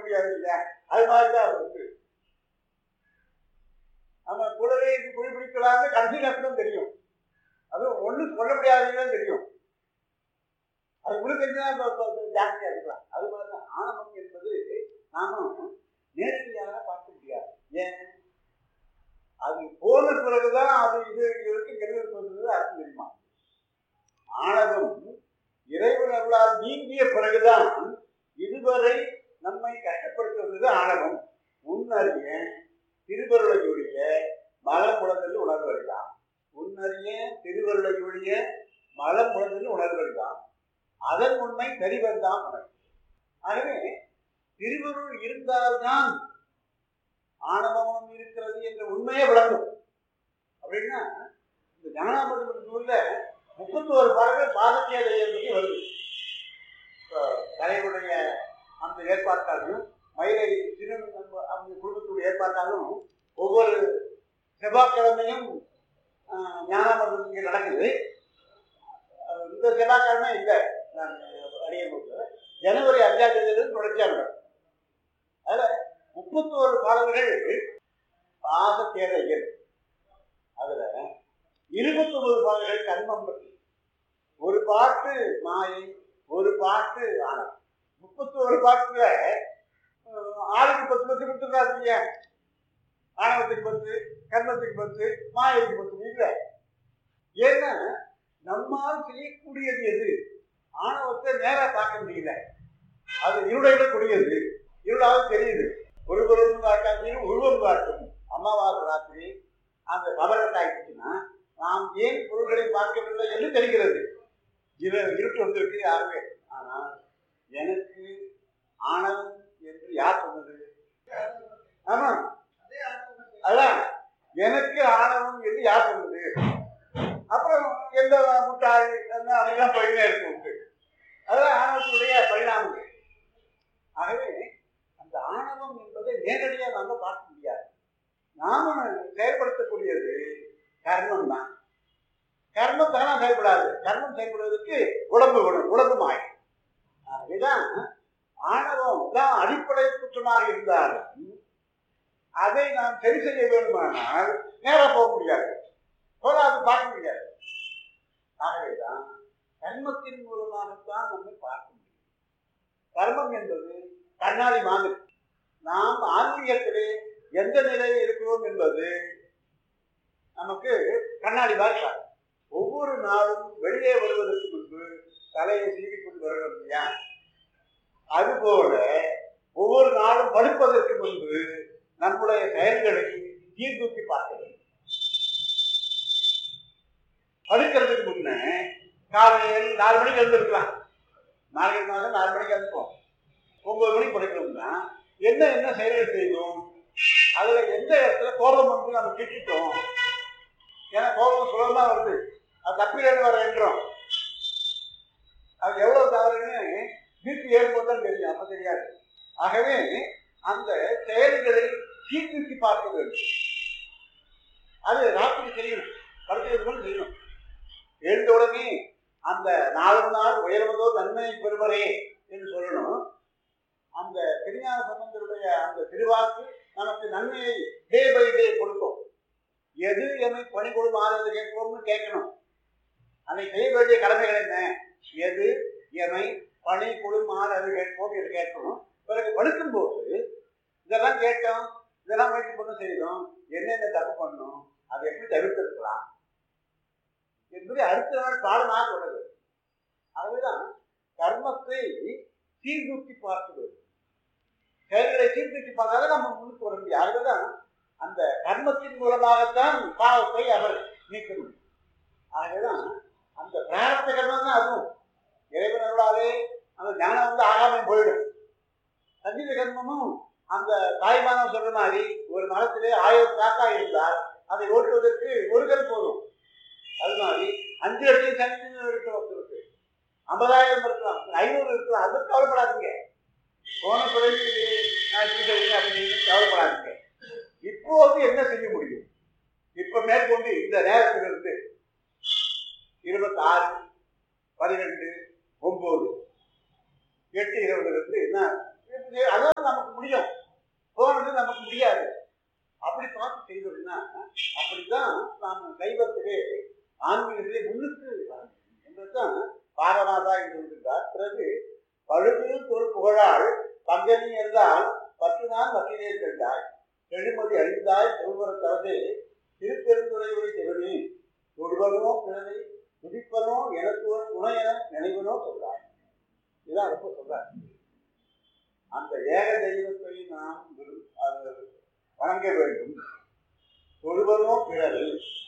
முடியாது இல்லையா அது மாதிரிதான் அது வந்து நம்ம கூடவே இருந்து குழி பிடிக்கலாம்னு கடைசி நேரத்துல தெரியும் அதுவும் ஒண்ணு சொல்ல முடியாதுன்னு தெரியும் அது கூட தெரிஞ்சா இப்ப- இப்ப- இப்ப ஜாஸ்தியா இருக்கலாம் அது மாதிரிதான் ஆணவம் என்பது நாம நேரடியாக பார்க்க முடியாது ஏன் அது போன பிறகுதான் அது இது இதுக்கு கெடுதல் சொல்றது அர்த்தம் தெரியுமா ஆணவம் இறைவன் அருளால் நீங்கிய பிறகுதான் இதுவரை நம்மை கஷ்டப்படுத்துவது ஆணவம் முன்னறிய திருவருளையுடைய மலமுழதல் உணர்வறிதான் முன்னறிய திருவருளையுடைய மலமுழதல் உணர்வறிதான் அதன் உண்மை தெரிவதுதான் உணர்வு ஆகவே திருவருள் இருந்தால்தான் ஆணவமும் இருக்கிறது என்ற உண்மையே விளங்கும் அப்படின்னா இந்த ஞானாபதி நூல்ல முப்பத்தோரு பாடல்கள் பாதத்தியாதையை பற்றி வருது இப்போ தலைவருடைய அந்த ஏற்பாட்டாலும் மயிலை திரு அவங்க குடும்பத்துடைய ஏற்பாட்டாலும் ஒவ்வொரு செவ்வாய்க்கிழமையும் ஆஹ், ஞானாமிர்தம் இங்கே நடக்குது அஹ் இந்த செவ்வாய்க்கிழமை இல்லை நான் அடிய ஜனவரி அஞ்சாம் தேதியிலிருந்து தொடர்ச்சியாக நடக்கும் அதில் முப்பத்தோரு பாடல்கள் பாச தேவைகள் அதுல இருபத்தொன்பது பாடல்கள் கர்மம் பற்றி ஒரு பாட்டு மாயை ஒரு பாட்டு ஆனந்தம் முப்பத்தோரு பாட்டுல அஹ், ஆளுக்கு பத்து பத்து கொடுத்துருக்காரு இல்லையா ஆணவத்துக்கு பத்து கர்மத்துக்கு பத்து மாயைக்கு பத்து இல்லை ஏன்னா நம்மால் செய்யக்கூடியது எது ஆணவத்தை நேரா பார்க்க முடியல அது இருளையிட கூடியது இருளாக தெரியுது ஒரு பொருள் காட்டாத்தையும் உருவம் காட்டும் அமாவாசை ராத்திரி அந்த கபரத்தை ஆயிடுச்சுன்னா நாம் ஏன் பொருள்களை பார்க்கவில்லை என்று தெரிகிறது இரு இருட்டு வந்திருக்கு யாருமே ஆனால் எனக்கு ஆணவம் என்று யார் சொன்னது ஆமா அதான் எனக்கு ஆணவம் என்று யார் சொன்னது அப்புறம் எந்த முட்டாள் என்ன அதெல்லாம் போயினே இருக்கு உண்டு அதெல்லாம் ஆணவத்தினுடைய பரிணாமங்கள் ஆகவே அந்த ஆணவம் என்பதை நேரடியாக நாம பார்க்க முடியாது நாம செயல்படுத்தக்கூடியது கர்மம் தான் கர்மம் தானே செயல்படாது கர்மம் செயல்படுவதற்கு உடம்பு வேணும் உடம்பு மாயும் இதுதான் ஆணவம் தான் அடிப்படை குற்றமாக இருந்தாலும் அதை நாம் சரி செய்ய வேண்டுமானால் நேரா போக முடியாது போல அது பார்க்க முடியாது ஆகவேதான் கர்மத்தின் மூலமாகத்தான் நம்மை பார்க்க முடியும் கர்மம் என்பது கண்ணாடி மாதிரி நாம் ஆன்மீகத்திலே எந்த நிலையில் இருக்கிறோம் என்பது நமக்கு கண்ணாடி மாதிரி காட்டும். ஒவ்வொரு நாளும் வெளியே வருவதற்கு முன்பு தலையை சீவிக்கொண்டு வருகிறோம் இல்லையா அதுபோல ஒவ்வொரு நாளும் படுப்பதற்கு முன்பு நம்முடைய செயல்களை சீர்தூக்கி பார்க்க வேண்டும் படுக்கிறதுக்கு முன்னே காலையில் நாலு மணிக்கு எழுந்திருக்கலாம் நாளைக்கு மாதம் நாலு மணிக்கு எழுந்துப்போம் ஒன்பது மணிக்கு படுக்கிறோம்னா என்ன என்ன செயல்கள் செய்தோம் அதுல எந்த இடத்துல கோபம் வந்து நம்ம கிட்டிட்டோம் ஏன்னா கோபம் சுலபமா வருது அது தப்பிலேருந்து வர என்றோம் அது எவ்வளவு தவறுன்னு பிபி ஏற்போது தான் தெரியும் அப்ப தெரியாது ஆகவே அந்த செயல்களை சீர்தூக்கி பார்க்க வேண்டும் அது ராத்திரி செய்யணும் படுத்துறது கூட செய்யணும் எழுந்த உடனே அந்த நாளும் நாள் உயர்வதோ நன்மை பெறுவரே என்று சொல்லணும் அந்த திருஞான சம்பந்தருடைய அந்த திருவாக்கு நமக்கு நன்மையை டே பை டே கொடுக்கும் எது எமை பணி கொடுமாறு கேட்போம்னு கேட்கணும் அதை செய்ய வேண்டிய கடமைகள் என்ன எது எமை பணி கொடுமாறு அது கேட்போம் என்று கேட்கணும் பிறகு படுக்கும்போது இதெல்லாம் கேட்டோம் இதெல்லாம் முயற்சி பண்ண செய்தோம் என்னென்ன தப்பு பண்ணணும் அதை எப்படி தவிர்த்திருக்கலாம் என்பதை அடுத்த நாள் பாடமாக உள்ளது ஆகவேதான் கர்மத்தை சீர்தூக்கி பார்க்க வேண்டும் செயல்களை சீர்தூக்கி பார்த்தாலே நம்ம முன்னுக்கு வர முடியும் ஆகவேதான் அந்த கர்மத்தின் மூலமாகத்தான் பாவத்தை அவர் நீக்க முடியும் ஆகவேதான் அந்த பிராரத்த கர்மம் தான் அதுவும் இறைவன் அருளாலே அந்த ஞானம் வந்து ஆகாம போயிடும் சஞ்சீத கர்மமும் அந்த தாய்மானம் சொல்ற மாதிரி ஒரு மரத்திலே ஆயிரம் காக்கா இருந்தால் அதை ஓட்டுவதற்கு ஒரு கல் போதும் அது மாதிரி அஞ்சு லட்சம் சஞ்சீதம் இருக்க ஒருத்தருக்கு ஐம்பதாயிரம் இருக்கலாம் ஐநூறு இருக்கலாம் அது கவலைப்படாதீங்க போன பிறகு நான் இப்படி செய்யுங்க அப்படின்னு கவலைப்படாதீங்க இப்போது என்ன செய்ய முடியும் இப்ப மேற்கொண்டு இந்த நேரத்திலிருந்து இருபத்தாறு பன்னிரெண்டு ஒன்பது எட்டு இருபதுல இருந்து என்ன இப்படி அதான் நமக்கு முடியும் போனது நமக்கு முடியாது அப்படி பார்த்து செய்தோம்னா அப்படிதான் நாம் சைவத்திலே ஆன்மீகத்திலே முன்னுக்கு வரணும் என்றுதான் பாரநாதா என்று சொல்கின்றார் பிறகு பழுது தொல் புகழால் பங்கனி என்றால் பத்து நாள் மத்தியிலே கண்டாய் எழுமதி அறிந்தாய் சொல்வர தவறு திருப்பெருந்துறையுடைய சிவனி தொழுவனோ பிறரை துதிப்பனோ எனக்கு ஒரு துணை என நினைவனோ சொல்றார் இதான் ரொம்ப சொல்றார் அந்த ஏக தெய்வத்தை நாம் விரு- அது வணங்க வேண்டும் தொழுவனோ பிறரை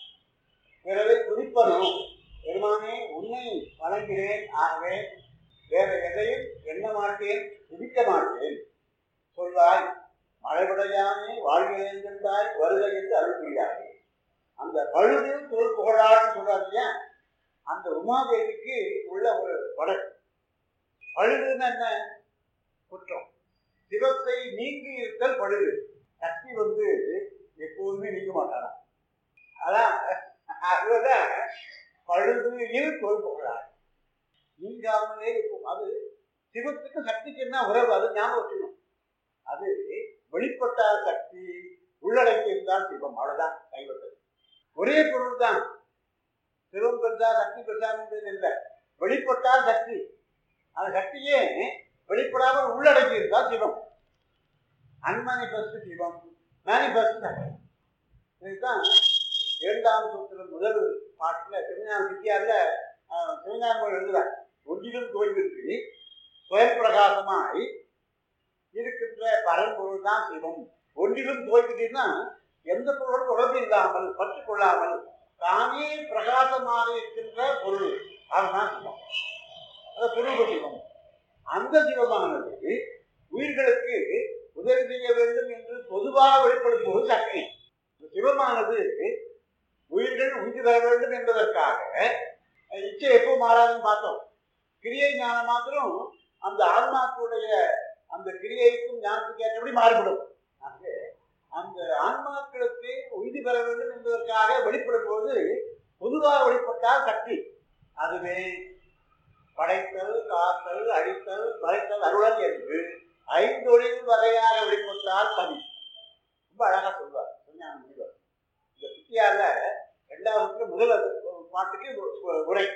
பிறரை துதிப்பனோ பெருமானே உன்னை வணங்குகிறேன் ஆகவே வேற எதையும் எண்ண மாட்டேன் துதிக்க மாட்டேன் சொல்வாய் மழைவிடையானே வாழ்கிறேன் என்றாய் வருக என்று அருள் புரியாதே அந்த பழுது தொல் புகழான்னு சொல்றாங்க அந்த உமாதேவிக்கு உள்ள ஒரு வழக்கு பழுதுன்னு என்ன குற்றம் சிவத்தை நீங்கி இருத்தல் பழுது சக்தி வந்து எப்போதுமே நீங்க மாட்டாராம் அதான் அதுதான் பழுது இரு தொல் புகழார் நீங்காமலே இருக்கும் அது சிவத்துக்கு சக்திக்கு என்ன உறவு அது ஞாபகம் வச்சுக்கணும் அது வெளிப்பட்டால் சக்தி உள்ளடக்கி இருந்தால் சிவம் அவ்வளவுதான் கைவிட்டது ஒரே பொருள் தான் சிவம் பெருசா சக்தி பெருசான்றது இல்லை வெளிப்பட்டால் சக்தி அந்த சக்தியே வெளிப்படாமல் உள்ளடக்கி இருந்தால் சிவம் அன்மேனிஃபெஸ்ட் சிவம் மேனிஃபெஸ்ட் சக்தி இதுதான் இரண்டாம் சூத்திரம் முதல் பாட்டில் சிவஞான சித்தியாரில் சிவஞானம் எழுதுறார் ஒன்றிலும் தோய்வின்றி சுயம் பிரகாசமாய் இருக்கின்ற பரம்பொருள் தான் சிவம் ஒன்றிலும் தோய்விட்டீங்கன்னா எந்த பொருளும் தொடர்பு இல்லாமல் பற்று கொள்ளாமல் தானே பிரகாசமாக இருக்கின்ற பொருள் அதுதான் சிவம் அது சுரூப சிவம் அந்த சிவமானது உயிர்களுக்கு உதவி செய்ய வேண்டும் என்று பொதுவாக வெளிப்படும் போது சக்தி இந்த சிவமானது உயிர்கள் உயிர் பெற வேண்டும் என்பதற்காக இச்சை எப்போ மாறாதுன்னு பார்த்தோம் கிரியை ஞானம் மாத்திரம் அந்த ஆன்மாக்களுடைய அந்த கிரியைக்கும் ஞானத்துக்கு ஏற்றபடி மாறுபடும் ஆகவே அந்த ஆன்மாக்களுக்கு உய்தி பெற வேண்டும் என்பதற்காக வெளிப்படும் போது பொதுவாக வெளிப்பட்டால் சக்தி அதுவே படைத்தல் காத்தல் அழித்தல் மறைத்தல் அருளல் என்று ஐந்தொழில் வகையாக வெளிப்பட்டால் பதி ரொம்ப அழகா சொல்வார் விஞ்ஞான முனிவர் இந்த சித்தியால ரெண்டாவது முதல் அது பாட்டுக்கு உ- உரை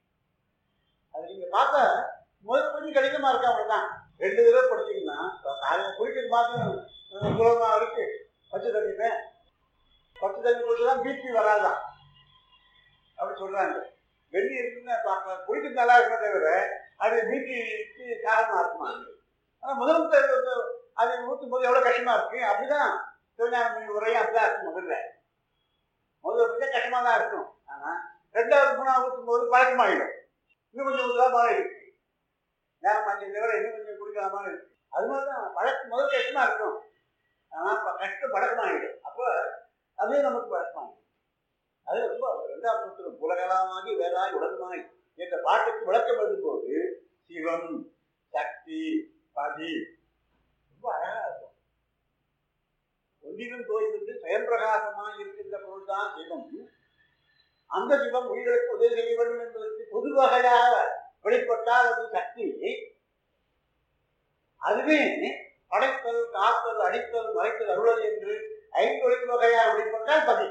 அது நீங்க பார்த்தா முதல் கொஞ்சம் கடினமா இருக்கு அவ்வளவுதான் ரெண்டு தடவை படிச்சீங்கன்னா இப்ப காலையில குளிக்கிறது மாத்திரம் சுலபமா இருக்கு பச்சை தண்ணியில பச்சை தண்ணி குடிச்சா பிபி வராதான் அப்படி சொல்றாங்க வெந்நி இருக்குன்னு பார்க்க குளிக்கிறது நல்லா இருக்குமே தவிர அது பிபிக்கு காரணமா இருக்குமா ஆனா முதல் தடவை வந்து அது ஊற்றும் போது எவ்வளவு கஷ்டமா இருக்கு அப்படிதான் சிவஞான மீன் உரையும் அப்படிதான் இருக்கும் முதல்ல முதல்ல கொஞ்சம் கஷ்டமா தான் இருக்கும் ஆனா ரெண்டாவது மூணாவது ஊற்றும் போது பழக்கமாயிடும் இன்னும் கொஞ்சம் ஊற்றலாமா இருக்கு நேரமாச்சு தவிர இன்னும் கொஞ்சம் குடிக்கலாமா இருக்கு அது மாதிரி தான் பழக்கம் முதல் கஷ்டமா இருக்கும் ஆனா இப்ப கஷ்டம் பழக்கமாயிடும் அப்போ அதே நமக்கு பழக்கமாயிடும் அது ரொம்ப ரெண்டாவது சூத்திரம் உலகலாமாகி வேறாய் உலகமாய் என்ற பாட்டுக்கு விளக்கம் எழுதும்போது சிவம் சக்தி பதி ரொம்ப அழகா இருக்கும் ஒன்றிலும் தோய்விட்டு சுயம்பிரகாசமாக இருக்கின்ற பொருள் தான் சிவம் அந்த சிவம் உயிர்களுக்கு உதவி செய்ய வேண்டும் என்பதற்கு பொது வகையாக வெளிப்பட்டால் அது சக்தி அதுவே படைத்தல் காத்தல் அடித்தல் மறைத்தல் அருளல் என்று ஐந்தொழில் வகையாக வெளிப்பட்டால் பதி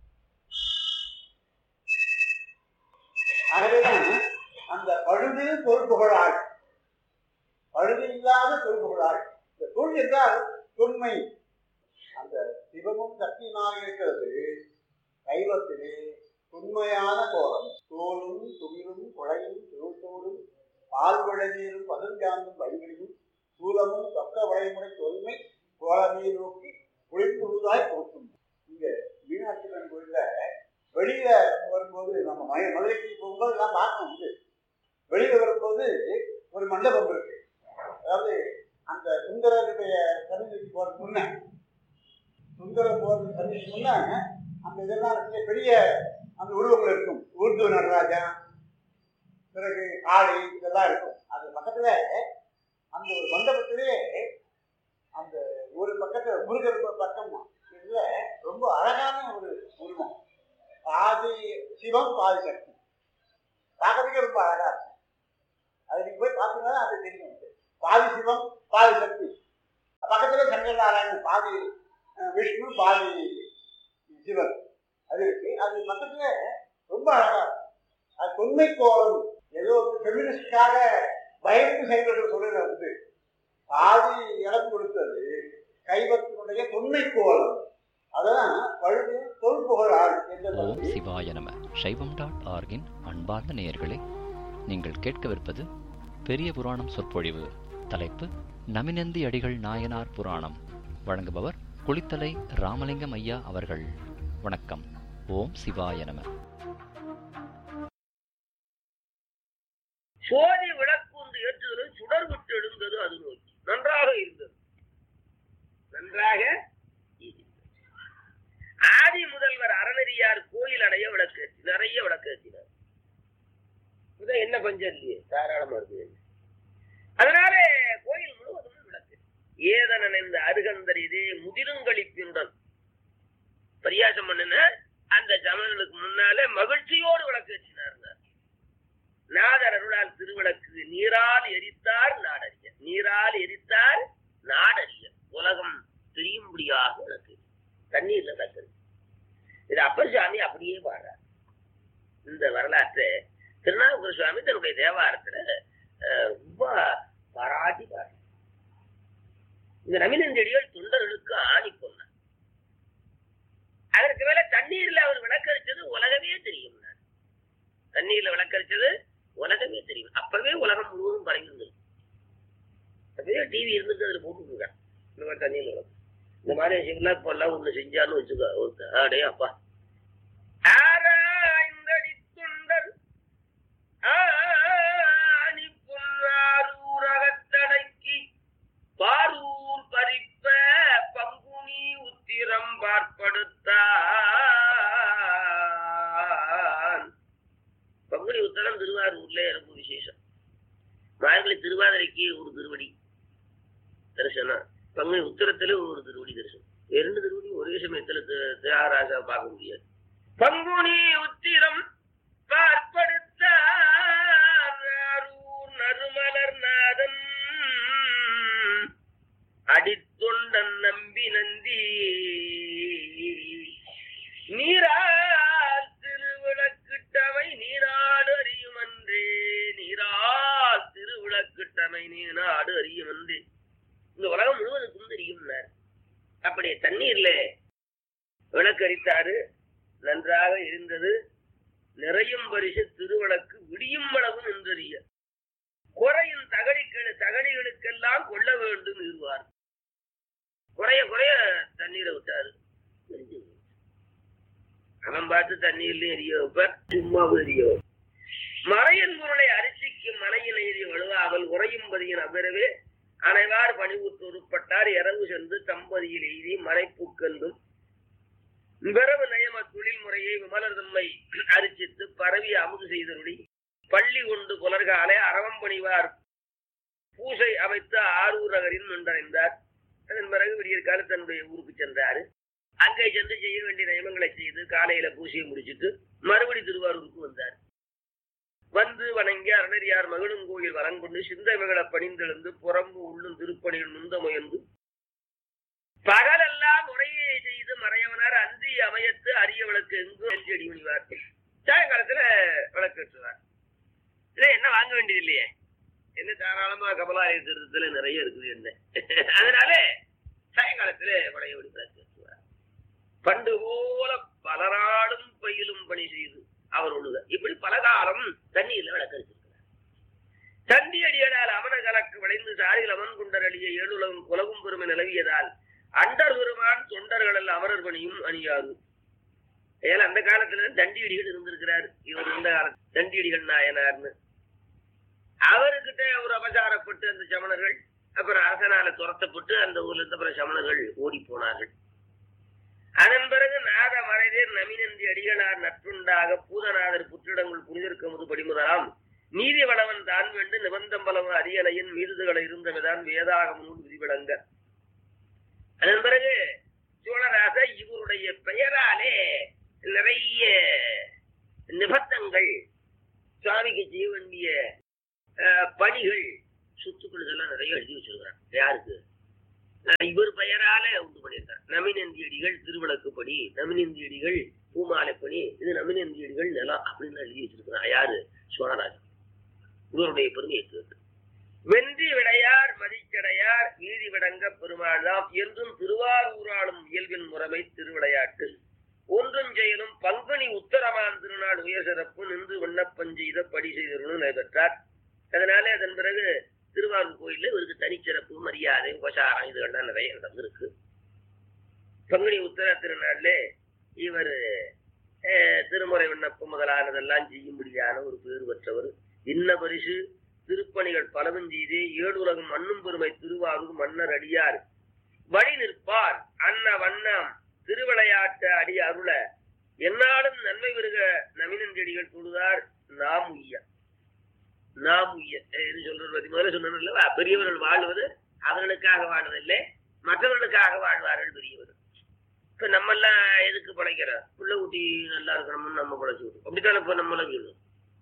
ஆகவேதான் அந்த பழுது பொறுப்புகளாள் பழுது இல்லாத பொறுப்புகளாள் இந்த தொல் என்றால் தொன்மை அந்த சிவமும் சக்தியுமாக இருக்கிறது கைவத்திலே உண்மையான கோலம் தோலும் துகிலும் குழையும் திருத்தோடும் பால் விழநீரும் பதஞ்சாந்தும் வழிகளிலும் சூலமும் பக்க வளைமுறை தொன்மை கோலமே நோக்கி குளிர்ந்துழுதாய் போற்றும் இங்க மீனாட்சி அம்மன் கோயில்ல வெளியில வரும்போது நம்ம மய மதுரைக்கு போகும்போது எல்லாம் பார்க்கணும் வந்து வெளியில வரும்போது ஒரு மண்டபம் இருக்கு அதாவது அந்த சுந்தரருடைய சன்னிதிக்கு போறதுக்கு முன்ன சுந்தரம் போறதுக்கு சன்னிதிக்கு முன்ன அந்த இதெல்லாம் இருக்கு பெரிய அந்த உருவங்கள் இருக்கும் உருது நடராஜா பிறகு காளி இதெல்லாம் இருக்கும் அது பக்கத்துல அந்த ஒரு மண்டபத்திலே அந்த ஒரு பக்கத்துல முருகர் பக்கம் இதுல ரொம்ப அழகான ஒரு உருவம் பாதி சிவம் பாதி சக்தி பார்க்கறதுக்கே ரொம்ப அழகா இருக்கும் அது நீங்க போய் பார்த்தீங்கன்னா அது தெரியும் பாதி சிவம் பாதி சக்தி சங்கரநாராயணன் பாதி அஹ், விஷ்ணு பாதி சிவன் அது இருக்கு அது பக்கத்துல ரொம்ப அழகா இருக்கு. அது தொன்மை கோலம் ஏதோ ஃபெமினிஸ்டாக பயந்து செயல்கள் சொல்றது வந்து பாதி இடம் கொடுத்தது கைவத்தினுடைய தொன்மை கோலம் அதான் பழுது தொல்புகழ் ஆள் என்ற ஓம் பகுதி. சிவாய நம சைவம் டாட் ஆர்கின் அன்பார்ந்த நேயர்களே நீங்கள் கேட்கவிருப்பது பெரிய புராணம் சொற்பொழிவு தலைப்பு நமினந்தி அடிகள் நாயனார் புராணம் வழங்குபவர் குளித்தலை ராமலிங்கம் ஐயா அவர்கள் வணக்கம் ஓம் சிவாய நம சோதி விளக்குந்து ஏற்றுதலும் சுடர் விட்டு எழுந்தது அது நோக்கி நன்றாக இருந்தது நன்றாக இருந்தது. ஆதி முதல்வர் அறநெறியார் கோயில் அடைய விளக்கு ஏத்தி- நிறைய விளக்கு ஏற்றினார் இதான் என்ன பஞ்சம் இல்லையே தாராளமா இருக்கு அதனால கோயில் முழுவதும் விளக்கு ஏதனன் இந்த அருகந்தர் இதே முதிருங்களிப்பினுடன் பரியாசம் பண்ணின அந்த சமணர்களுக்கு முன்னாலே மகிழ்ச்சியோடு விளக்கு ஏற்றினார் நாதர் அருளால் திருவிளக்கு நீரால் எரித்தார் நாடறிய நீரால் எரித்தார் நாடறிய உலகம் தெரியும்படியாக விளக்கு தண்ணீர்ல விளக்குது இது அப்பர் சுவாமி அப்படியே பாடுறார் இந்த வரலாற்றை திருநாவுக்கர சுவாமி தன்னுடைய தேவாரத்துல அஹ், ரொம்ப பாராட்டி பாடுறார் இந்த நவீனஞ்செடிகள் தொண்டர்களுக்கு ஆணி பொண்ணார் அதற்கு மேல தண்ணீர்ல அவர் விளக்கரிச்சது உலகமே தெரியும் தண்ணீர்ல விளக்கரிச்சது உலகமே தெரியும் அப்பவே உலகம் முழுவதும் பரவி இருந்தது அப்பவே டிவி இருந்துட்டு அதுல போட்டுருக்காங்க இந்த மாதிரி தண்ணியில் விளக்கு இந்த மாதிரி சிவனா இப்பெல்லாம் ஒண்ணு செஞ்சான்னு வச்சுக்கோ ஒருத்தன். அடே அப்பா ஆராய்ந்தடி தொண்டர் ஆணி பொன்னாரூரகத்தடைக்கு பாரூர் பறிப்ப பங்குனி உத்திரம் பார்ப்படுத்தான் பங்குனி உத்தரம் திருவாரூர்ல ரொம்ப விசேஷம் மார்கழி திருவாதிரைக்கு ஒரு திருவடி தரிசனம் பங்குனி உத்தரத்துல ஒரு திருவடி தரிசனம் இரண்டு திருவடி ஒரே சமயத்துல தி- தியாகராஜா பார்க்க முடியாது பங்குனி உத்திரம் பார்ப்படுத்தாரூர் நறுமலர் நாதன் அடித்தொண்டன் நம்பி நந்தி நீரால் திருவிளக்கிட்டமை நீராடு அறியுமன்றே நீரால் திருவிளக்கிட்டமை நீராடு அறியுமன்றே இந்த உலகம் முழுவதுக்கும் தெரியும் அப்படி தண்ணீர்ல விளக்கரித்தாரு நன்றாக இருந்தது நிறையும் பரிசு திருவிளக்கு விடியும் அளவும் நின்றறிய குறையும் தகடிகள் தகடிகளுக்கெல்லாம் கொள்ள வேண்டும் இருவார் குறைய குறைய தண்ணீரை விட்டாரு தெரிஞ்சு போச்சு. அவன் பார்த்து தண்ணீர்லயும் எரிய வைப்பார் சும்மாவும் எரிய வைப்பார். மறையின் பொருளை அரிசிக்கு மலையின் எரிய வலுவாமல் உறையும் பதியின் அபிரவே அனைவார் பணிவுற்று உருப்பட்டார் இரவு சென்று தம்பதியில் எய்தி மனைப்புக்கென்றும் பிறவு நயம தொழில் முறையை விமலர் தம்மை அரிசித்து பரவி அமுது செய்தருளி பள்ளி கொண்டு புலர்காலே அறவம் பணிவார் பூசை அமைத்து ஆரூரகரின் நின்றடைந்தார் அதன் பிறகு விடியற்கால தன்னுடைய ஊருக்கு சென்றாரு அங்கே சென்று செய்ய வேண்டிய நியமங்களை செய்து காலையில பூசையை முடிச்சிட்டு மறுபடி திருவாரூருக்கு வந்தார் வந்து வணங்கி அரணரியார் மகிழும் கோயில் வளங்கொண்டு சிந்தமிகள பணிந்தெழுந்து புறம்பு உள்ளும் திருப்பணியில் நுந்த முயன்று பகலெல்லாம் முறையை செய்து மறையவனார் அந்தி அமையத்து அரிய விளக்கு எங்கும் அஞ்சு அடி மணிவார் சாயங்காலத்துல விளக்கு ஏற்றுவார் இல்ல என்ன வாங்க வேண்டியது இல்லையே என்ன தாராளமா கமலாலய திருத்தத்துல நிறைய இருக்குது என்ன அதனால சாயங்காலத்துல பழைய விளக்கு ஏற்றுவார் பண்டு போல பலராடும் பயிலும் பணி செய்து அவர் ஒழுக இப்படி பல காலம் தண்ணீர்ல விளக்கரிச்சிருக்கிறார் தண்டி அடியடால் அமன கலக்கு விளைந்து சாரியில் அமன் குண்டர் அடிய ஏழுலகம் குலவும் பெருமை நிலவியதால் அண்டர் பெருமான் தொண்டர்கள் அமரர் பணியும் அணியாது ஏன்னா அந்த காலத்துல தண்டி அடிகள் இருந்திருக்கிறார் இவர் இந்த காலத்து தண்டி அடிகள் நாயனார்னு அவர்கிட்ட ஒரு அபசாரப்பட்டு அந்த சமணர்கள் அப்புறம் அரசனால துரத்தப்பட்டு அந்த ஊர்ல இருந்து அப்புறம் சமணர்கள் ஓடி போனார்கள் அதன் பிறகு நாத மறைதேர் நமினந்தி அடிகளார் நற்றுண்டாக பூதநாதர் புற்றிடங்கள் புனிதற்கமுது படிமுதலாம் நீதி வளவன் தான் வேண்டு நிபந்தம் பலவ அரியணையின் மீதுகளை இருந்தவைதான் வேதாகம் நூல் விதிவிளங்க அதன் பிறகு சோழராச இவருடைய பெயராலே நிறைய நிபந்தங்கள் சுவாமிக்கு செய்ய வேண்டிய அஹ், பணிகள் சொத்துக்கள் இதெல்லாம் நிறைய எழுதி வச்சிருக்கிறார் யாருக்கு அஹ் இவர் பெயரால உண்டு பண்ணியிருக்கார் நமினந்தியடிகள் திருவிளக்குப்படி நமினந்தியடிகள் பூமாலைப்படி இது நமினந்தியடிகள் நிலம் அப்படின்னு எழுதி வச்சிருக்கிறான் யாரு சோழராஜன் இவருடைய பெருமையை கேட்டு வென்றி விடையார் மதிச்சடையார் வீதி விடங்க பெருமாள்தாம் என்றும் திருவாரூராளும் இயல்பின் முறைமை திருவிளையாட்டு ஒன்றும் செயலும் பங்குனி உத்தரமான் திருநாள் உயர் சிறப்பு நின்று விண்ணப்பம் செய்த படி செய்தவர்களும் நடைபெற்றார் அதனால அதன் பிறகு திருவாரூர் கோயில்ல இவருக்கு தனிச்சிறப்பு மரியாதை உபசாரம் இதுகள்லாம் நிறைய நடந்திருக்கு பங்குனி உத்தர திருநாள்ல இவர் திருமுறை விண்ணப்பம் முதலானதெல்லாம் செய்யும்படியான ஒரு பேர் பெற்றவர் இன்ன பரிசு திருப்பணிகள் பலவும் செய்து ஏழுலகம் மண்ணும் பெருமை திருவாரூர் மன்னர் அடியார் வழி நிற்பார் அன்ன வண்ணம் திருவிளையாட்டு அடி அருள என்னாலும் நன்மை வருக நவீனஞ்செடிகள் தொழுதார் நாம் உய்ய நாம் உய்ய என்று சொல்றது பத்தி முதல்ல சொன்னோம் அல்லவா பெரியவர்கள் வாழ்வது அவர்களுக்காக வாழ்வதில்லை மற்றவர்களுக்காக வாழ்வார்கள் பெரியவர்கள் இப்ப நம்ம எல்லாம் எதுக்கு பழைக்கிறோம் புள்ள ஊட்டி நல்லா இருக்கணும்னு நம்ம பழைச்சு விட்டோம் அப்படித்தானே இப்ப நம்மளும் சொல்லணும்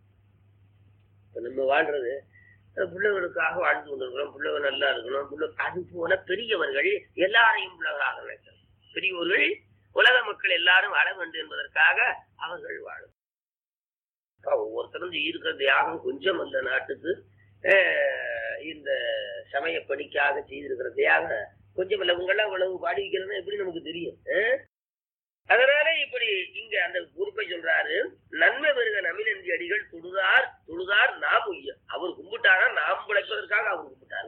இப்ப நம்ம வாழ்றது அஹ் பிள்ளைகளுக்காக வாழ்ந்து கொண்டிருக்கிறோம் பிள்ளைகள் நல்லா இருக்கணும் பிள்ளை அது போல பெரியவர்கள் எல்லாரையும் பிள்ளைகளாக நினைக்கிறோம் பெரியவர்கள் உலக மக்கள் எல்லாரும் வாழ வேண்டும் என்பதற்காக அவர்கள் வாழும் அப்ப ஒவ்வொருத்தரும் இருக்கிற தியாகம் கொஞ்சம் அந்த நாட்டுக்கு அஹ், இந்த சமய பணிக்காக செய்திருக்கிற தியாகம் கொஞ்சம் இல்ல உங்கெல்லாம் இவ்வளவு பாடி வைக்கிறதுன்னா எப்படி நமக்கு தெரியும் அஹ்? அதனால இப்படி இங்க அந்த குறிப்பை சொல்றாரு நன்மை வருக நமினந்தி அடிகள் தொழுதார் தொழுதார் நாம் உய்ய அவர் கும்பிட்டாரா நாம் பிழைப்பதற்காக அவர் கும்பிட்டார்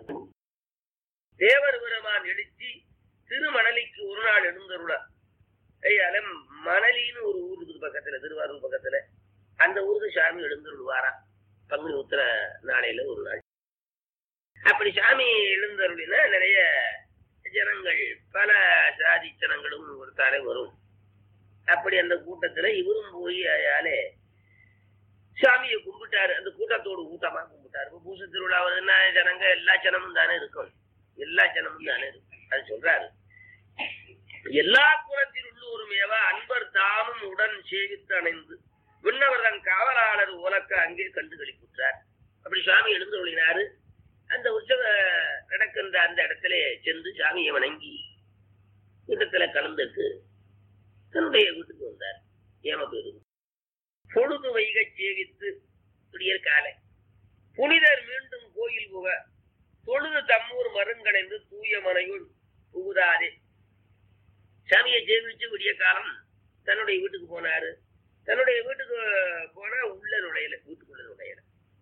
தேவர் பெருமான் எழுச்சி திருமணலிக்கு ஒரு நாள் எழுந்தருள ஐயால மணலின்னு ஒரு ஊர் இருக்குது பக்கத்துல திருவாரூர் பக்கத்துல அந்த ஊருக்கு சாமி எழுந்தருள்வாரா பங்குனி உத்தர நாளையில ஒரு நாள் அப்படி சாமி எழுந்தருளினா நிறைய ஜனங்கள் பல சாதி ஜனங்களும் ஒரு தலை வரும் அப்படி அந்த கூட்டத்துல இவரும் போய் அயாலே சாமியை கும்பிட்டாரு அந்த கூட்டத்தோடு கூட்டமா கும்பிட்டாரு இப்ப பூச திருவிழா வருதுன்னா ஜனங்க எல்லா ஜனமும் தானே இருக்கும் எல்லா ஜனமும் தானே இருக்கும் அது சொல்றாரு எல்லா குலத்தில் உள்ளோருமேவா அன்பர் தாமும் உடன் சேவித்து அணைந்து விண்ணவர் தன் காவலாளர் உலக்க அங்கே கண்டு கழிப்புற்றார் அப்படி சுவாமி எழுந்து ஒழினாரு அந்த உற்சவ நடக்கின்ற அந்த இடத்துல சென்று சாமியை வணங்கி கூட்டத்துல கலந்துட்டு தன்னுடைய வீட்டுக்கு வந்தார் ஏமபேரு பொழுது வைக சேவித்து விடியற் காலை புனிதர் மீண்டும் கோயில் புக தொழுது தம்மூர் மருங்கடைந்து தூய மனையுள் புகுதாதே சாமியை சேவிச்சு விடிய காலம் தன்னுடைய வீட்டுக்கு போனாரு தன்னுடைய வீட்டுக்கு போனா உள்ள நுழையல வீட்டுக்குள்ள நுழையல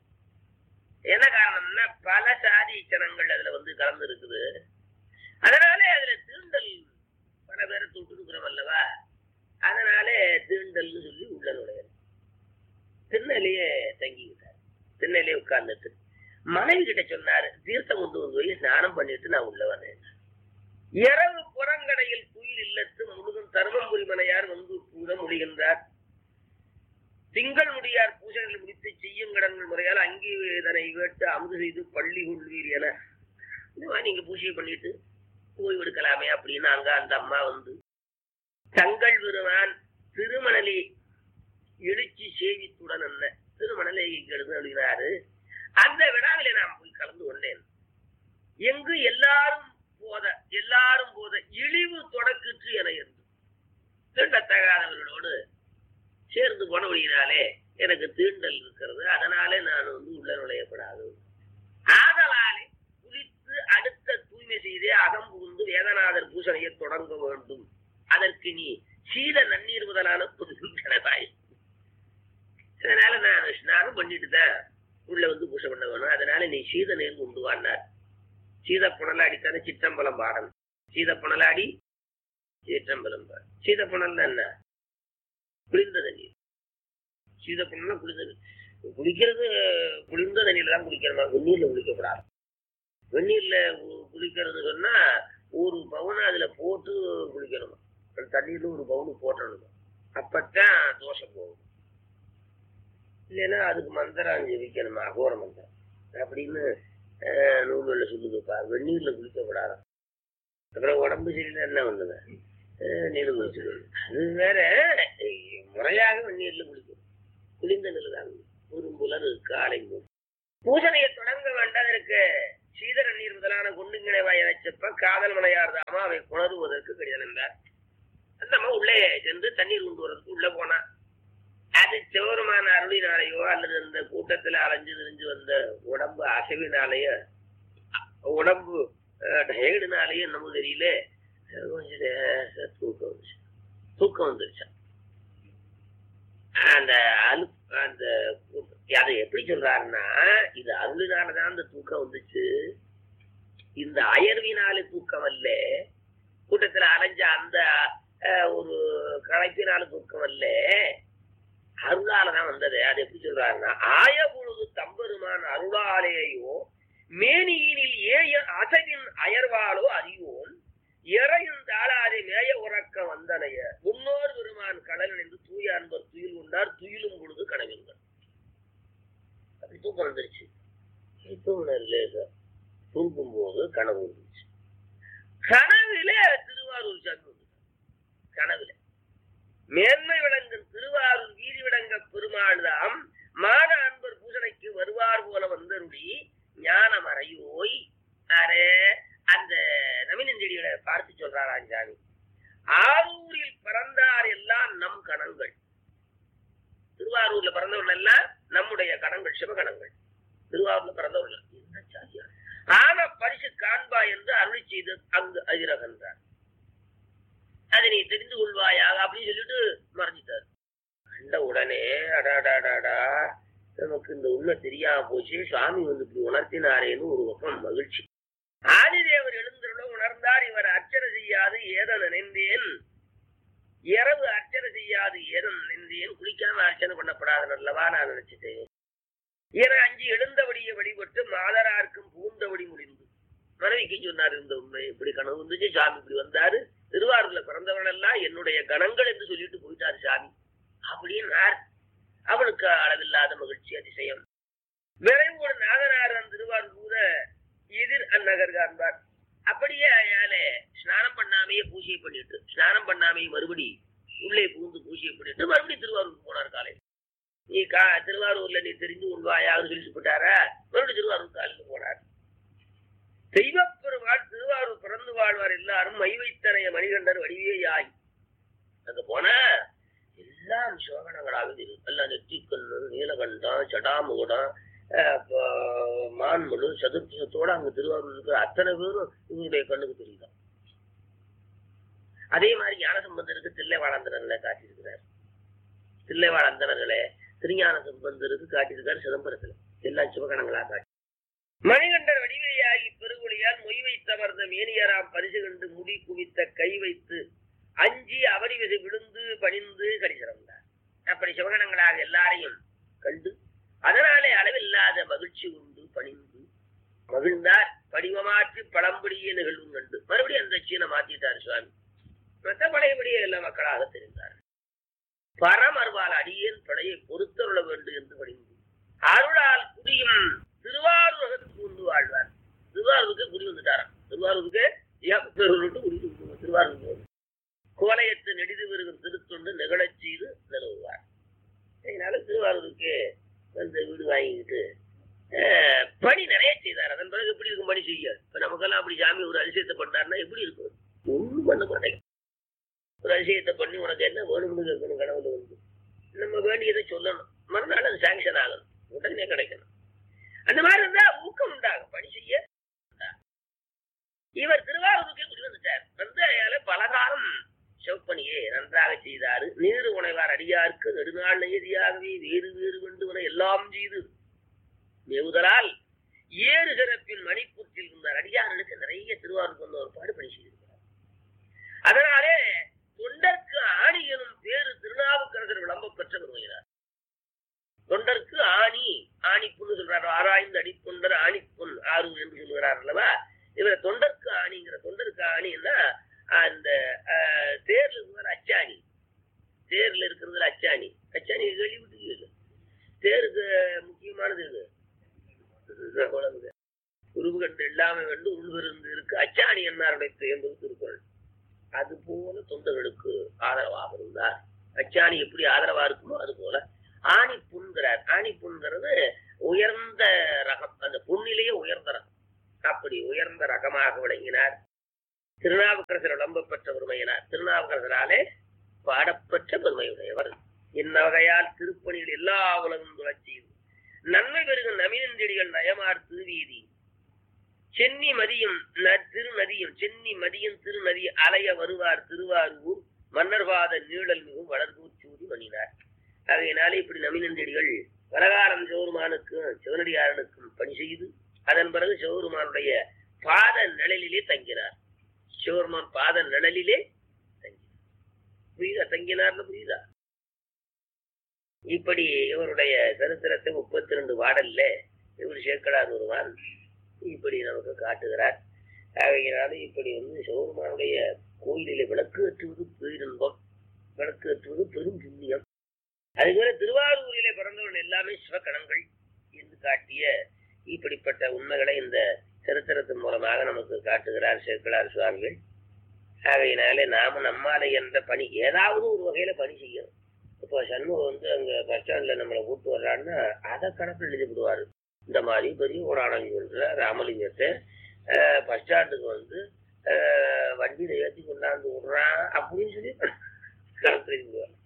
என்ன காரணம்னா பல சாதி ஜனங்கள் அதுல வந்து கலந்து இருக்குது அதனால அதுல தீண்டல் பல பேரை தொட்டுருக்கிறோம் அல்லவா அதனால தீண்டல்னு சொல்லி உள்ள நுழையல திருநெல்லையே தங்கிக்கிட்டார் திருநெல்லையே உட்கார்ந்துட்டு மனைவி கிட்ட சொன்னாரு தீர்த்தம் கொண்டு வந்து போய் ஸ்நானம் பண்ணிட்டு நான் உள்ள வந்தேன் இரவு புறங்கடையில் குயில் இல்லத்து முழுதும் தருமபுரி மனையார் வந்து பூத முடிகின்றார் திங்கள் முடியார் பூஜைகள் முடித்து செய்யும் கடன்கள் முறையால் அங்கே இதனை வேட்டு அமுது செய்து பள்ளி கொள்வீர் என இந்த மாதிரி நீங்க பூஜை பண்ணிட்டு ஓய்வு எடுக்கலாமே அப்படின்னு அங்க அந்த அம்மா வந்து தங்கள் பெருமான் திருமணலி எழுச்சி சேவித்துடன் என்ன திருமணலை எழுது எழுதினாரு அந்த விழாவிலே நான் போய் கலந்து கொண்டேன் எங்கு எல்லாரும் போத எல்லாரும் போத இழிவு தொடக்கிற்று என இருந்து தீண்டத்தகாதவர்களோடு சேர்ந்து போனபடியினாலே எனக்கு தீண்டல் இருக்கிறது அதனாலே நான் வந்து உள்ள நுழையப்படாது ஆதலாலே குளித்து அடுத்த தூய்மை செய்தே அகம் புகுந்து வேதநாதர் பூசணையை தொடங்க வேண்டும் அதற்கு நீ சீத நன்னீர் முதலான புதுவாய் அதனால நான் ஸ்நானம் பண்ணிட்டு தான் உள்ள வந்து பூசை பண்ண வேணும் அதனால நீ சீத நீர் கொண்டு வான்னார் சீத புனலாடி தானே சிற்றம்பலம் பாடல் சீத புனலாடி சிற்றம்பலம் பாடல் சீத புனல் என்ன குளிர்ந்த தண்ணீர் சீத புனல்னா குளிர்ந்தது குளிக்கிறது குளிர்ந்த தண்ணியில தான் குளிக்கிறோமா வெந்நீர்ல குளிக்கப்படாது வெந்நீர்ல கு- குளிக்கிறது சொன்னா ஒரு பவுன் அதுல போட்டு குளிக்கணுமா அந்த தண்ணீர்ல ஒரு பவுன் போட்டணும் அப்பத்தான் தோசை போகும் இல்லைன்னா அதுக்கு மந்திரம் ஜெபிக்கணுமா அகோர மந்திரம் அப்படின்னு அஹ், நூல்களில் சொல்லுதுப்பா வெந்நீர்ல குளிக்கப்படாது அப்புறம் உடம்பு சரியில்லை என்ன பண்ணுது அஹ், நீர் குளிச்சு அது வேற அஹ், முறையாக வெந்நீர்ல குளிக்கும் குளிர்ந்த நிலை தான் ஒரு புலர் காலை மூ- பூஜனையை தொடங்க வேண்டாம் அதற்கு சீதர நீர் முதலான குண்டுங்கிணை வாயனை செப்ப காதல் மலையார் தாமா அவை குணருவதற்கு கடிதம் என்றார் அந்த அம்மா உள்ளே சென்று தண்ணீர் கொண்டு வரதுக்கு உள்ள போனா அது சிவருமான அருளினாலேயோ அல்லது அந்த கூட்டத்துல அலைஞ்சு திரிஞ்சு வந்த உடம்பு அசைவினாலேயோ உடம்பு டயர்டுனாலேயோ என்னமோ தெரியல கொஞ்சம் லேசா தூக்கம் வந்துச்சு தூக்கம் வந்துருச்சா அந்த அலு அந்த அதை எப்படி சொல்றாருன்னா இது அருளினாலதான் அந்த தூக்கம் வந்துச்சு இந்த அயர்வினால தூக்கம் அல்ல கூட்டத்துல அலைஞ்ச அந்த அஹ், ஒரு களைப்பினால தூக்கம் அல்ல அருளாலதான் வந்தது அது எப்படி சொல்றாருன்னா ஆய பொழுது தம்பெருமான் அருளாலேயோ மேனியினில் ஏய அசைவின் அயர்வாலோ அறிவோம் இறையும் தாளாதே மேய உறக்க வந்தனைய முன்னோர் பெருமான் கடல் நின்று தூய அன்பர் துயில் உண்டார் துயிலும் பொழுது கனவின்கள் அப்படி தூக்கம் வந்துருச்சு தூங்கினார் லேசா தூங்கும் போது கனவு வந்துருச்சு கனவிலே திருவாரூர் சாமி வந்து கனவுல மேன்மை விளங்கும் திருவாரூர் வீதி விளங்க பெருமாள்தாம் மான அன்பர் பூசணைக்கு வருவார் போல வந்தருளி ஞானம் அறையோய் அரே அந்த நவீனஞ்செடிகளை பார்த்து சொல்றாராம் சாமி ஆரூரில் பிறந்தார் எல்லாம் நம் கணங்கள் திருவாரூர்ல பிறந்தவர்கள் எல்லாம் நம்முடைய கணங்கள் சிவகணங்கள் திருவாரூர்ல பிறந்தவர்கள் என்ன சாதியா ஆன பரிசு காண்பா என்று அருளி செய்து அங்கு அதிரகன்றார் அதை நீ தெரிந்து கொள்வாயாக அப்படின்னு சொல்லிட்டு மறைஞ்சிட்டார் கண்ட உடனே அடாடாடாடா நமக்கு இந்த உண்மை தெரியாம போச்சு சுவாமி வந்து இப்படி உணர்த்தினாரேன்னு ஒரு பக்கம் மகிழ்ச்சி ஆதிதேவர் எழுந்துள்ள உணர்ந்தார் இவர் அர்ச்சனை செய்யாது ஏதோ நினைந்தேன் இரவு அர்ச்சனை செய்யாது ஏதோ நினைந்தேன் குளிக்காம அர்ச்சனை பண்ணப்படாத அல்லவா நான் நினைச்சிட்டேன் என அஞ்சு எழுந்தபடியை வழிபட்டு மாதரார்க்கும் பூந்தபடி முடிந்து மனைவிக்கு சொன்னார் இந்த உண்மை இப்படி கனவு வந்துச்சு சாமி இப்படி வந்தாரு திருவாரூர்ல பிறந்தவர்கள் எல்லாம் என்னுடைய கணங்கள் என்று சொல்லிட்டு போயிட்டாரு சாமி அப்படின்னார் அவனுக்கு அளவில்லாத மகிழ்ச்சி அதிசயம் விரைவோடு நாகநாதன் திருவாரூர் கூட எதிர் அந்நகர் காண்பார் அப்படியே அயாலே ஸ்நானம் பண்ணாமையே பூஜை பண்ணிட்டு ஸ்நானம் பண்ணாமையே மறுபடி உள்ளே புகுந்து பூஜை பண்ணிட்டு மறுபடியும் திருவாரூருக்கு போனார் காலையில் நீ கா திருவாரூர்ல நீ தெரிந்து கொள்வாயான்னு சொல்லிட்டு போட்டாரா மறுபடியும் திருவாரூர் காலையில் போனார் தெய்வப்பெருமாள் திருவாரூர் பிறந்து வாழ்வார் எல்லாரும் மை வைத்தனைய மணிகண்டர் வடிவேயாய் அங்க போனா எல்லாம் சிவகணங்களாக இருக்கு எல்லாம் நெற்றிக்கண்ணு நீலகண்டம் சடாமுகடம் அஹ் ப- மான்மழு சதுர்த்தத்தோட அங்க திருவாரூர் இருக்கிற அத்தனை பேரும் இவருடைய கண்ணுக்கு தெரியுதான் அதே மாதிரி ஞான சம்பந்தருக்கு தில்லை வாழந்தனர்களை காட்டியிருக்கிறார் தில்லை வாழந்தனர்களே திருஞான சம்பந்தருக்கு காட்டியிருக்கார் சிதம்பரத்துல எல்லாம் சிவகணங்களா காட்டி மணிகண்டர் வடிவையாகி பெருகுழியால் மொய் வைத்தமர்ந்த மேனியராம் பரிசு கண்டு முடி குவித்த கை வைத்து அஞ்சி அவரி விதை விழுந்து பணிந்து கடி சிறந்தார் அப்படி சிவகணங்களாக எல்லாரையும் கண்டு அதனாலே அளவில்லாத மகிழ்ச்சி உண்டு பணிந்து மகிழ்ந்தார் படிவமாற்றி பழம்படியே நிகழ்வும் கண்டு மறுபடியும் அந்த சீனை மாத்திட்டார் சுவாமி மற்ற பழையபடியே எல்லா மக்களாக தெரிந்தார் பரமர்வால் அடியேன் படையை பொறுத்தருள வேண்டும் என்று பணிந்து அருளால் குடியும் திருவாரூரகத்துக்கு உண்டு வாழ்வார் திருவாரூருக்கு குடி வந்துட்டாராம் திருவாரூருக்கு ஏப்பெருட்டு குடி வந்து திருவாரூருக்கு வந்து. கோலையத்து நெடிது வருகும் திருத்தொண்டு நிகழச் செய்து நிலவுவார் அதனால திருவாரூருக்கு வந்து வீடு வாங்கிக்கிட்டு அஹ், பணி நிறைய செய்தார் அதன் பிறகு எப்படி இருக்கும் பணி செய்ய இப்ப நமக்கெல்லாம் அப்படி சாமி ஒரு அதிசயத்தை பண்ணாருன்னா எப்படி இருக்கும் ஒண்ணும் பண்ண மாட்டேங்க ஒரு அதிசயத்தை பண்ணி உனக்கு என்ன வேணும்னு கேட்கணும் கடவுள் வந்து நம்ம வேண்டியதை சொல்லணும் மறுநாள் அது சாங்ஷன் ஆகணும் உடனே கிடைக்கணும் அந்த மாதிரி இருந்தா ஊக்கம் உண்டாகும் பணி செய்ய உண்டாகும். இவர் திருவாரூருக்கே குடி வந்துட்டார் வந்து அயால பலகாலம் செவ்வப்பணியே நன்றாக செய்தாரு நீர் உணைவார் அடியாருக்கு நெடுநாள் நெய்தியாகவே வேறு வேறு வேண்டுவன எல்லாம் செய்து மேவுதலால் ஏறு சிறப்பின் மணிப்பூற்றில் இருந்தார் அடியார்களுக்கு நிறைய திருவாரூருக்கு வந்த ஒரு பாடு பணி செய்திருக்கிறார் அதனாலே தொண்டர்க்கு ஆணி எனும் பேரு திருநாவுக்கரசர் விளம்ப பெற்ற வருகிறார் தொண்டர்க்கு ஆணி ஆணிப்புன்னு சொல்றாரு ஆராய்ந்து அடித்தொண்டர் ஆணிப்புண் ஆறு என்று சொல்கிறார் அல்லவா இவர் தொண்டர்க்கு ஆணிங்கிற தொண்டருக்கு ஆணின்னா அந்த அஹ், தேர்ல இருக்கிற அச்சாணி தேர்ல இருக்கிறதுல அச்சாணி அச்சாணி கேள்விப்பட்டு தேருக்கு முக்கியமானது இது குழந்தை உருவு கண்டு எல்லாமே கண்டு உள்விருந்து இருக்கு அச்சாணி என்னாருடைய என்பது திருக்குறள் அது போல தொண்டர்களுக்கு ஆதரவாக இருந்தார் அச்சாணி எப்படி ஆதரவா இருக்குமோ அது போல ஆணி புண்கிறார் ஆணி புண்கிறது உயர்ந்த ரகம் அந்த புண்ணிலேயே உயர்ந்த ரகம் அப்படி உயர்ந்த ரகமாக விளங்கினார் திருநாவுக்கரசர் உடம்பு பெற்ற பெருமையினார் திருநாவுக்கரசராலே பாடப்பெற்ற பெருமையுடையவர் என்ன வகையால் திருப்பணிகள் எல்லா உலகம் துளச்சி நன்மை பெருகும் நமினந்தடிகள் நயமார் திருவீதி சென்னி மதியும் ந- திருநதியும் சென்னி மதியும் திருநதி அலைய வருவார் திருவாரூர் மன்னர்பாத நீழல் மிகும் வளர்கூர் சூடி மணினார் ஆகையினாலே இப்படி நமினந்தடிகள் பலகாலம் சிவருமானுக்கும் சிவனடியாரனுக்கும் பணி செய்து அதன் பிறகு சிவருமானுடைய பாத நிழலிலே தங்கினார் சிவருமான் பாத நிழலிலே தங்கினார் புரியுதா தங்கினார்னு புரியுதா இப்படி இவருடைய சரித்திரத்தை முப்பத்தி ரெண்டு பாடல்ல இவர் சேர்க்கலார் ஒருவான் இப்படி நமக்கு காட்டுகிறார் ஆகையினால இப்படி வந்து சிவருமானுடைய கோயிலிலே விளக்கு ஏற்றுவது பேரின்பம் விளக்கு ஏற்றுவது பெரும் புண்ணியம் அதுபோல திருவாரூரிலே பிறந்தவர்கள் எல்லாமே சிவகணங்கள் என்று காட்டிய இப்படிப்பட்ட உண்மைகளை இந்த சரித்திரத்தின் மூலமாக நமக்கு காட்டுகிறார் சேர்க்கலார் சுவாமிகள் ஆகையினாலே நாம நம்மால என்ற பணி ஏதாவது ஒரு வகையில பணி செய்யணும் இப்போ சண்முகம் வந்து அங்க பஸ் ஸ்டாண்ட்ல நம்மளை கூட்டு வர்றாருன்னா அதை கணக்கில் எழுதி விடுவாரு இந்த மாதிரி பெரிய புராணம் சொல்ற ராமலிங்கத்தை அஹ், பஸ் ஸ்டாண்டுக்கு வந்து அஹ், வண்டியில ஏற்றி கொண்டாந்து விடுறான் அப்படின்னு சொல்லி கணக்கில் எழுதி விடுவார்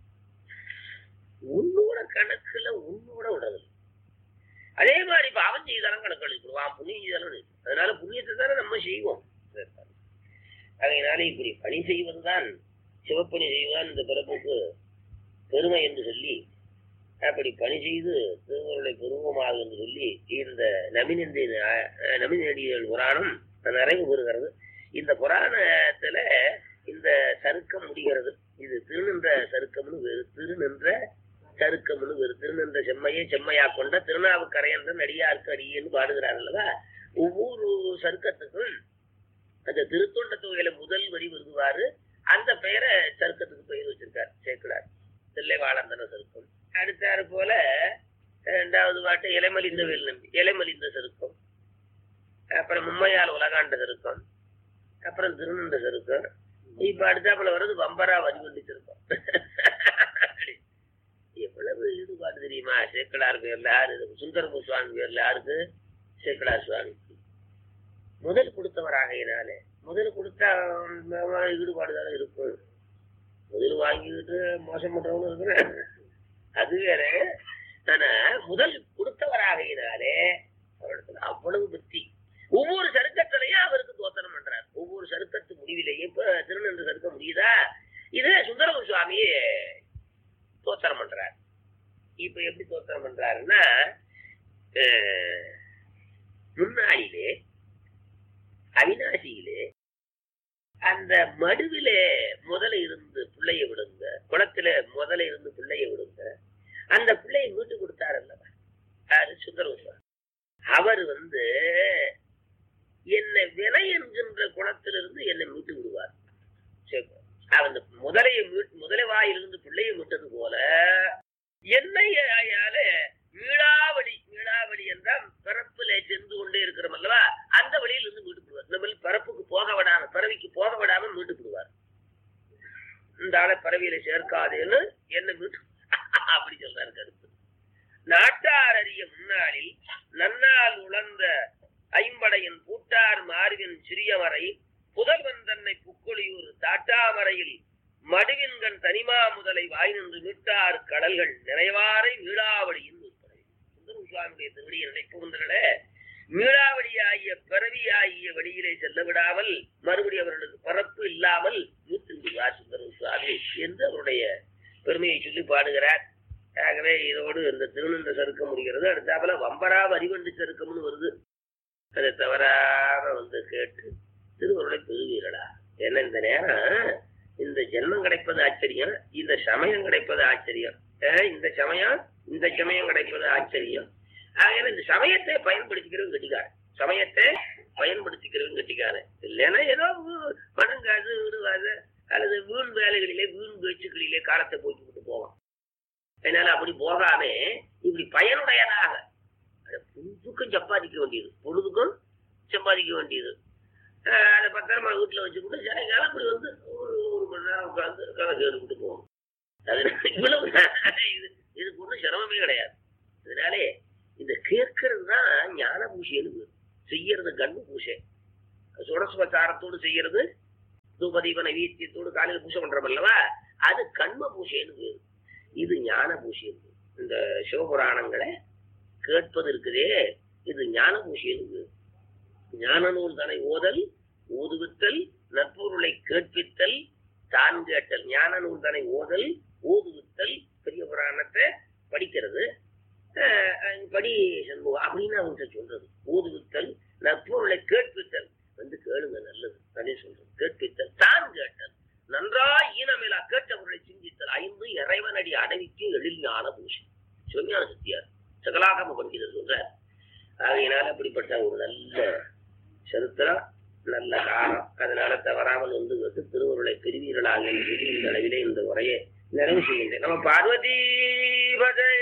உன்னோட கணக்குல உன்னோட விடவில்லை அதே மாதிரி பாவம் செய்தாலும் கணக்கு எழுதிடுவான் புண்ணியம் செய்தாலும் எழுதி அதனால புண்ணியத்தை தானே நம்ம செய்வோம் அதனால இப்படி பணி செய்வதுதான் சிவப்பணி செய்வதுதான் இந்த பிறப்புக்கு பெருமை என்று சொல்லி அப்படி பணி செய்து திருவருளை பெருவமாக என்று சொல்லி இந்த நமினந்தி நமினடிகள் புராணம் நிறைவு பெறுகிறது இந்த புராணத்துல இந்த சருக்கம் முடிகிறது இது திருநின்ற சருக்கம்னு வேறு திருநின்ற சருக்கம்னு வேறு திருநின்ற செம்மையை செம்மையா கொண்ட திருநாவுக்கரையன்ற நடிகாருக்கு அடியேன்னு பாடுகிறார் அல்லவா ஒவ்வொரு சருக்கத்துக்கும் அந்த திருத்தொண்ட தொகையில முதல் வரி வருதுவாரு அந்த பெயரை சருக்கத்துக்கு பெயர் வச்சிருக்கார் சேர்க்கிறார் தில்லைவாளந்தன சருக்கம் அடுத்தாறு போல இரண்டாவது பாட்டு இலைமலிந்த வேல் நம்பி இலைமலிந்த சருக்கம் அப்புறம் மும்மையால் உலகாண்ட சருக்கம் அப்புறம் திருநண்ட சருக்கம் இப்ப அடுத்தாப்புல வர்றது வம்பரா வரிவண்டி சருக்கம் எவ்வளவு ஈடுபாடு தெரியுமா சேக்கலார் பேர்ல யாரு சுந்தரமு சுவாமி பேர்ல யாருக்கு சேக்கலார் சுவாமிக்கு முதல் கொடுத்தவராகையினாலே முதல் கொடுத்தா உம், ஈடுபாடு தானே இருக்கும் முதல் வாங்கிக்கிட்டு மோசம் பண்றவங்க இருக்கிறேன் அது வேற ஆனா முதல் கொடுத்தவராகையினாலே அவரிடத்துல அவ்வளவு பக்தி ஒவ்வொரு சருக்கத்திலையும் அவருக்கு தோத்தனம் பண்றார் ஒவ்வொரு சருக்கத்து முடிவிலேயே இப்ப திருநென்று சருக்க முடியுதா இது சுந்தரம சுவாமியே தோத்திரம் பண்றார் இப்ப எப்படி தோத்திரம் பண்றாருன்னா அஹ், முன்னாடியிலே அவினாசியிலே அந்த மடுவிலே முதல்ல இருந்து பிள்ளைய விடுங்க குளத்துல முதல்ல இருந்து பிள்ளைய விடுங்க அந்த பிள்ளைய மீட்டு கொடுத்தாரு அல்லவா யாரு சுந்தரவசுவா அவர் வந்து என்னை வினை என்கின்ற குளத்திலிருந்து என்னை மீட்டு விடுவார் சரி. அந்த முதலைய மீட் முதலை வாயிலிருந்து பிள்ளையை மீட்டது போல என்னை ஆயால மீளாவளி மீளாவளி என்றால் பிறப்பிலே சென்று கொண்டே இருக்கிறோம் அல்லவா அந்த வழியில இருந்து மீட்டு விடுவார் நம்ம பிறப்புக்கு போக விடாம பிறவிக்கு போக விடாம மீட்டு விடுவார் இந்த ஆளை பறவையில சேர்க்காதேன்னு என்ன மீட்டு அப்படி சொல்றாரு கருத்து நாட்டார் அறிய முன்னாளில் நன்னால் உழந்த ஐம்படையின் பூட்டார் மார்பின் சிறியவரை புதல்வன் தன்னை புக்குழியூர் தாட்டாமரையில் மடுவின்கண் தனிமா முதலை வாய் நின்று மீட்டார் கடல்கள் நிறைவாரை மீளாவடியின் உட்படை சுந்தரம் சுவாமியுடைய திருவடியை நினைப்புகின்றன மீளாவடி ஆகிய பிறவி ஆகிய வழியிலே செல்ல விடாமல் மறுபடி அவர்களுக்கு பரப்பு இல்லாமல் மீட்டு விடுவார் சுந்தரம் சுவாமி என்று அவருடைய பெருமையை சொல்லி பாடுகிறார் ஆகவே இதோடு இந்த திருநந்த சருக்கம் முடிகிறது அடுத்தாப்புல வம்பரா வரிவண்டு சருக்கம்னு வருது அதை தவறாம வந்து கேட்டு திருவருளை பெறுவீர்களா ஏன்னா இந்த நேரம் இந்த ஜென்மம் கிடைப்பது ஆச்சரியம் இந்த சமயம் கிடைப்பது ஆச்சரியம் அஹ் இந்த சமயம் இந்த சமயம் கிடைப்பது ஆச்சரியம் ஆகையால இந்த சமயத்தை பயன்படுத்திக்கிறவங்க கட்டிக்காரன் சமயத்தை பயன்படுத்திக்கிறவங்க கட்டிக்காரன் இல்லைன்னா ஏதோ வீ- பணங்காது விடுவாது அல்லது வீண் வேலைகளிலே வீண் பேச்சுக்களிலே காலத்தை போக்கி விட்டு போவான் அதனால அப்படி போகாம இப்படி பயனுடையதாக அதை பொழுதுக்கும் சம்பாதிக்க வேண்டியது பொழுதுக்கும் சம்பாதிக்க வேண்டியது அஹ் அதை பத்திரமா வீட்டுல வச்சுக்கிட்டு சாயங்காலம் அப்படி வந்து ஒரு ஒரு மணி நேரம் உட்காந்து கணக்கு எடுத்துட்டு போவோம் அது இவ்வளவு இது இதுக்கு ஒன்றும் சிரமமே கிடையாது அதனாலே இந்த கேட்கறது தான் ஞான பூஷியன்னு பேரு செய்யறது கண்ணு பூசை சுடசுபச்சாரத்தோடு செய்யறது தூபதீப நைவேத்தியத்தோடு காலையில் பூஜை பண்றோம் அல்லவா அது கண்ம பூசைன்னு பேரு இது ஞான பூசை இந்த சிவபுராணங்களை கேட்பது இருக்குதே இது ஞான பூசைன்னு பேரு ஞான நூல் தனை ஓதல் ஊதுவித்தல் நற்பொருளை கேட்பித்தல் தான் கேட்டல் ஞான நூல் தனை ஓதல் ஊதுவித்தல் பெரிய புராணத்தை படிக்கிறது அஹ் அஹ் படி சண்முகம் அப்படின்னு அவங்க சொல்றது ஊதுவித்தல் நற்பொருளை கேட்பித்தல் வந்து கேளுங்க நல்லது அப்படின்னு சொல்றது கேட்பித்தல் தான் கேட்டல் நன்றாய் ஈனமேலா கேட்டவர்களை சிந்தித்தல் ஐந்து இறைவனடி அடவிக்கு எழில் ஞான பூஷன் சிவஞான சத்தியார் சகலாகம பண்டிதர் சொல்றார் ஆகையினால அப்படிப்பட்ட ஒரு நல்ல சரித்திரம் நல்ல காலம் அதனால தவறாமல் வந்து கேட்டு திருவருளை பெறுவீர்களாக என்று சொல்லி இந்த அளவிலே இந்த உரையை நிறைவு செய்கின்றேன் நம்ம பார்வதி பஜை